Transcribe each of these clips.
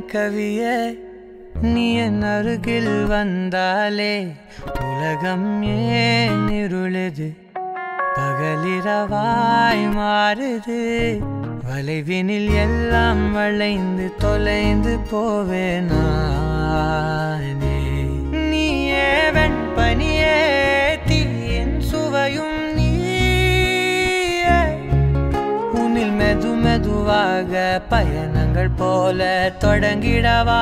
கவியே நீ என் அருகில் வந்தாலே உலகம் ஏன் இருளுது பகலிரவாய் மாறுது வளைவினில் எல்லாம் வளைந்து தொலைந்து போவேனானே நீயே வெண்பனியே தீயின் சுவையும் நீயே உன்னில் மெது மெதுவாக பயணங்கள் போல தொடங்கிடவா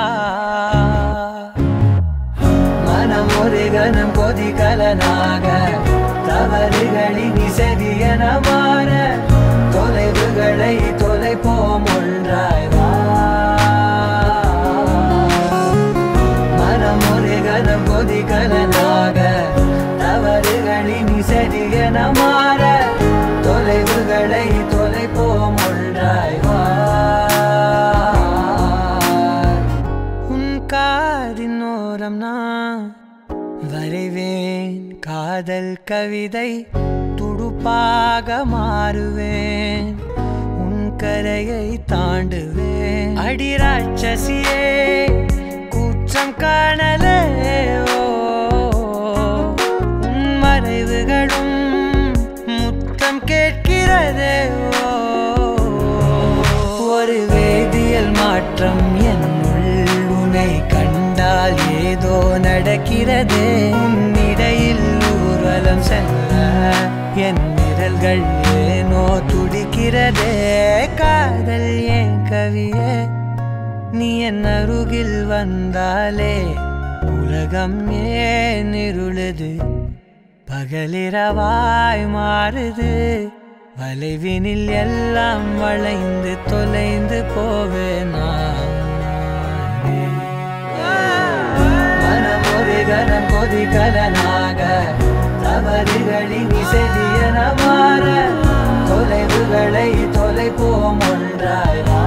மனம் ஒரு கணம் கொதிகலனாக தவறுகளின் இசதியன மாற தொலைவுகளை தொலைப்போம் ஒன்றாய் வா மனம் ஒரு கணம் கொதிகலனாக தவறுகளின் இசதியன மாற தொலைவுகளை தொலைப்போம் ஒன்றாய் வா உன் காதின் ஓரம் நான் வரைவேன் காதல் கவிதை துடுப்பாக மாறுவேன் உன் கரையை தாண்டுவேன் அடி ராட்சசியே கூச்சம் காணலே ஓ உன் மறைவுகளும் முத்தம் கேட்கிறதே ஓ ஒரு வேதியியல் மாற்றம் என்னுள் உன்னை கண்டால் ஏதோ நடக்கிறதே இடையில் ஊர்வலம் செல்ல என் விரல்கள் ஏனோ துடிக்கிறதே காதல் ஏன் கவியே நீ என் அருகில் வந்தாலே உலகம் ஏன் இருளுது பகலிரவாய் மாறுது வளைவினில் எல்லாம் வளைந்து தொலைந்து போவேனா மனம் ஒரு கணம் கொதிகலனாக தவறுகளின் இசையன மாற தொலைவுகளை தொலைப்போம் ஒன்றாய் வா.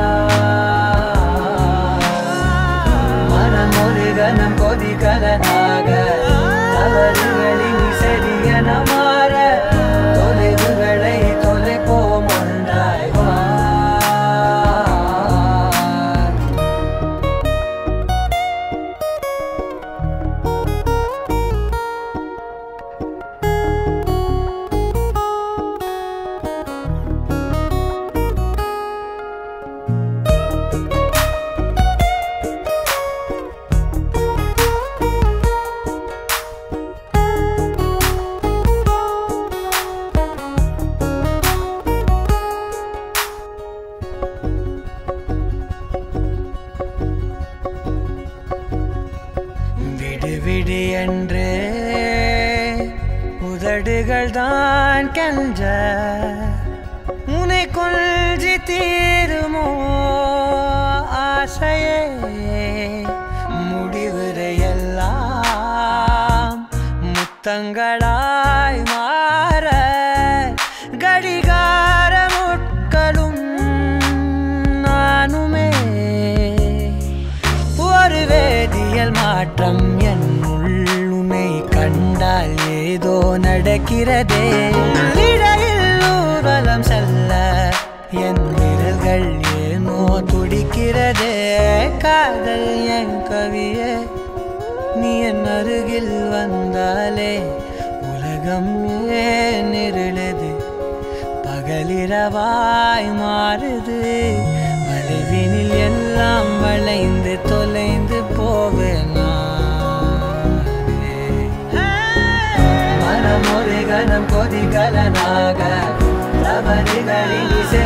மனம் ஒரு கணம் கொதிகலனாக தவறுகளின் இசையன மாற தொலைவுகளை தொலைப்போம் ஒன்றாய் வா விடு விடு என்று உதடுகள் தான் கெஞ்ச உனை கொள்ஜி தீருமோ ஆசையே முடிவுரை எல்லாம் முத்தங்களாய் மாற கடிகார முட்களும் நானுமே ஒரு வேதியியல் மாற்றம் என் உள்ளுமை கண்டால் ஏதோ நடக்கிறதே இடையில் ஊர்வலம் செல்ல என் விரல்கள் ஏனோ துடிக்கிறதே காதல் என் கவியே நீ என் அருகில் வந்தாலே உலகம் ஏன் இருளுது பகலிரவாய் மாறுது வளைவினில் எல்லாம் வளைந்து தொலைந்து போவேனா மனம் ஒரு கணம் கொதிகலனாக தவறுகளின் இசை